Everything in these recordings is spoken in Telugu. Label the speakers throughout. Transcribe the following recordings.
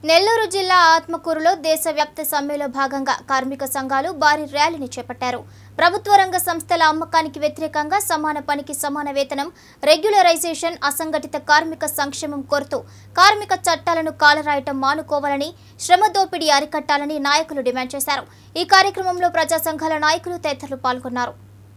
Speaker 1: నెల్లూరు జిల్లా ఆత్మకూరులో దేశవ్యాప్త సమ్మెలో భాగంగా కార్మిక సంఘాలు భారీ ర్యాలీని చేపట్టారు ప్రభుత్వ రంగ సంస్థల అమ్మకానికి వ్యతిరేకంగా సమాన పనికి సమాన వేతనం రెగ్యులరైజేషన్ అసంఘటిత కార్మిక సంక్షేమం కోరుతూ కార్మిక చట్టాలను కాలరాయటం మానుకోవాలని శ్రమ దోపిడీ అరికట్టాలని నాయకులు డిమాండ్ చేశారు ఈ కార్యక్రమంలో ప్రజా సంఘాల నాయకులు తదితరులు పాల్గొన్నారు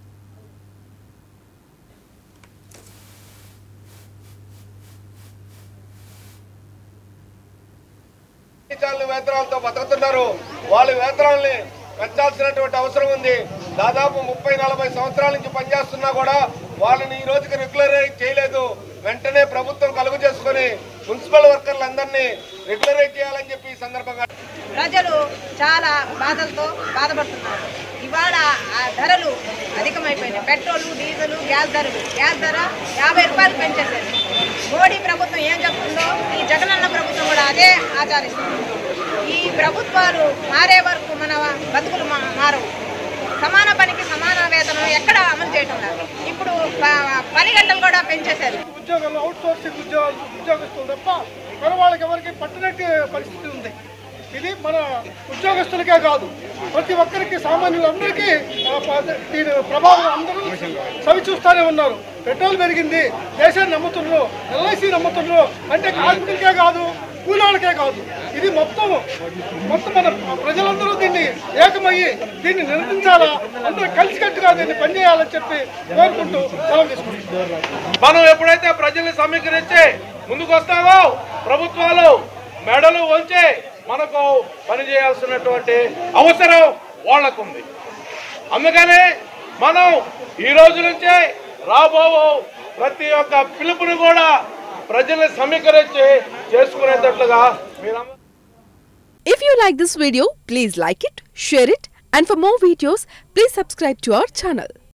Speaker 2: టీచర్లు వేతనాలతో బతుకుతున్నారు వాళ్ళ వేతనాల్ని పెంచాల్సినటువంటి అవసరం ఉంది దాదాపు ముప్పై నలభై సంవత్సరాల నుంచి పనిచేస్తున్నా కూడా వాళ్ళని ఈ రోజుకి రెగ్యులరైజ్ చేయలేదు వెంటనే ప్రభుత్వం కలుగు చేసుకుని మున్సిపల్ వర్కర్లందరినీ రెగ్యులరైజ్ చేయాలని చెప్పి ఈ సందర్భంగా
Speaker 3: ప్రజలు చాలా బాధలతో బాధపడుతున్నారు ఇవాళ ఆ ధరలు అధికమైపోయినాయి పెట్రోలు డీజిల్ గ్యాస్ ధరలు గ్యాస్ ధర యాభై రూపాయలు పెంచేశారు మోడీ ప్రభుత్వం ఏం చెప్తుందో ఈ జగనన్న ప్రభుత్వం కూడా అదే ఆచరిస్తుంది ఈ ప్రభుత్వాలు మారే వరకు మన బతుకులు మా- మారవు సమాన పనికి సమాన వేతనం ఎక్కడ అమలు చేయటం లేదు ఇప్పుడు ప- పని గంటలు కూడా పెంచేశారు
Speaker 4: ఉద్యోగాలు అవుట్ సోర్సింగ్ ఉద్యోగాలు ఉద్యోగస్తులు తప్ప మన వాళ్ళకి ఎవరికి పట్టినట్టు పరిస్థితి ఉంది ఇది మన ఉద్యోగస్తులకే కాదు ప్రతి ఒక్కరికి సామాన్యులందరికీ ఆ, ప- దీని ప్రభావం అందరూ సవి చూస్తూనే ఉన్నారు పెట్రోల్ పెరిగింది దేశాన్ని నమ్ముతున్నారు ఎల్ఐసి నమ్ముతున్నారు అంటే కార్మికులకే కాదు కూలోళ్ళకే కాదు ఇది మొత్తం మొత్తం మన ప్రజలందరూ దీన్ని ఏకమయ్యి దీన్ని నిర్మించాలా అందరూ కలిసికట్టుగా దీన్ని పనిచేయాలని చెప్పి కోరుకుంటూ సెలవు తీసుకుంటున్నారు
Speaker 2: మనం ఎప్పుడైతే ప్రజల్ని సమీకరించి ముందుకు వస్తామో ప్రభుత్వాలు మెడలు వంచి మనకు పని చేయాల్సినటువంటి అవసరం వాళ్ళకుంది అందుకని మనం ఈ రోజు నుంచే రాబో ప్రతి ఒక్క పిలుపుని కూడా ప్రజల్ని సమీకరించి చేసుకునేటట్లుగా మీరు
Speaker 5: If you like this video, please like it, share it, and for more videos, please subscribe to our channel.